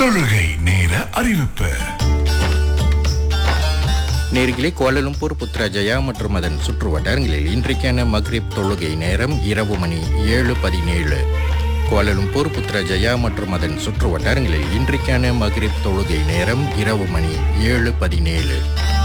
தொழுகை நேர அறிவிப்பு நேர்களே கோலலும்பூர் புத்ராஜயா மற்றும் அதன் சுற்று வட்டாரங்களில் இன்றைக்கான மக்ரிப் தொழுகை நேரம் இரவு மணி ஏழு பதினேழு கோலலும்பூர் புத்ராஜயா மற்றும் அதன் சுற்று வட்டாரங்களில் இன்றைக்கான மக்ரிப் தொழுகை நேரம் இரவு மணி ஏழு பதினேழு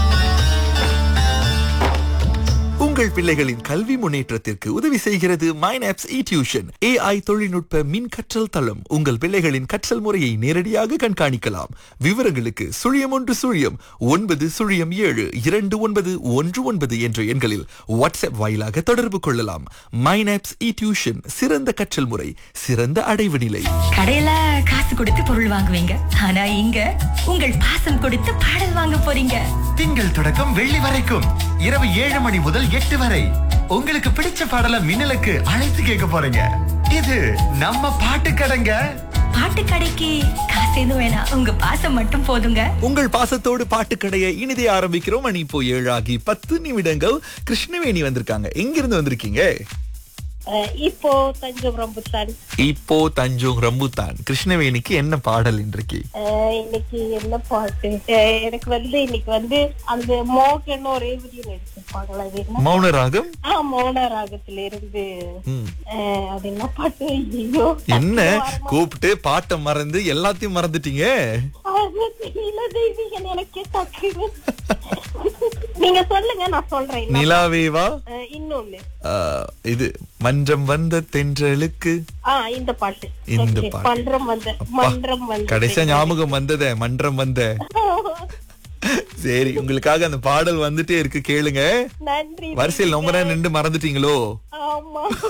உங்கள் பிள்ளைகளின் கல்வி முன்னேற்றத்திற்கு உதவி செய்கிறது மைனாப்ஸ் இ டியூஷன் ஏஐ தொழில்நுட்ப மின் கற்றல் தளம் உங்கள் பிள்ளைகளின் கற்றல் முறையை நேரடியாக கண்காணிக்கலாம் விவரங்களுக்கு சுழியம் ஒன்று சுழியம் ஒன்பது சுழியம் ஏழு இரண்டு ஒன்பது ஒன்று ஒன்பது என்ற எண்களில் வாட்ஸ்அப் வாயிலாக தொடர்பு கொள்ளலாம் மைனாப்ஸ் இ டியூஷன் சிறந்த கற்றல் முறை சிறந்த அடைவு நிலை கடையில காசு கொடுத்து பொருள் வாங்குவீங்க ஆனா இங்க உங்கள் பாசம் கொடுத்து பாடல் வாங்க போறீங்க திங்கள் தொடக்கம் வெள்ளி வரைக்கும் இரவு ஏழு மணி முதல் எட்டு வரை உங்களுக்கு பிடிச்ச பாடல மின்னலுக்கு அழைத்து கேட்க போறீங்க இது நம்ம பாட்டு கடைங்க பாட்டு கடைக்கு காசு எதுவும் வேணாம் உங்க பாசம் மட்டும் போதுங்க உங்கள் பாசத்தோடு பாட்டுக்கடையை இனிதே ஆரம்பிக்கிறோம் மணி இப்போ ஏழாகி பத்து நிமிடங்கள் கிருஷ்ணவேணி வந்திருக்காங்க எங்கிருந்து வந்திருக்கீங்க அஹ் இப்போ தஞ்சம் ரம்புத்தான் இப்போ தஞ்சோங் ரம்புத்தான் கிருஷ்ணவேணிக்கு என்ன பாடல் இன்றைக்கு அஹ் இன்னைக்கு என்ன பாட்டு அஹ் எனக்கு வந்து இன்னைக்கு வந்து அந்த மோகன் ஒரே வீடியோ நடிச்சிருப்பாங்களா அது என்ன மௌன ராகம் ஆ மௌன ராகத்துல இருந்து ம். அஹ் அது என்ன பாட்டு ஐயோ என்ன கூப்பிட்டு பாட்டை மறந்து எல்லாத்தையும் மறந்துட்டீங்க அது தெரியல தெய்வீகன் எனக்கே டக்குன்னு நீங்க சொல்லுங்க நான் சொல்றேன் என்ன- நிலாவேவா அஹ் இன்னொன்னு ஆ, இது மன்றம் வந்த தென்றலுக்கு ஆ இந்த பாட்டு இந்த Okay, பாட்டு. மன்றம் வந்த அப்பா, மன்றம் வந்த கடைசியா ஞாபகம் வந்ததே மன்றம் வந்த சரி உங்களுக்காக அந்த பாடல் வந்துட்டே இருக்கு கேளுங்க நன்றி வரிசையில் ரொம்ப நேரம் நின்று மறந்துட்டீங்களோ ஆமா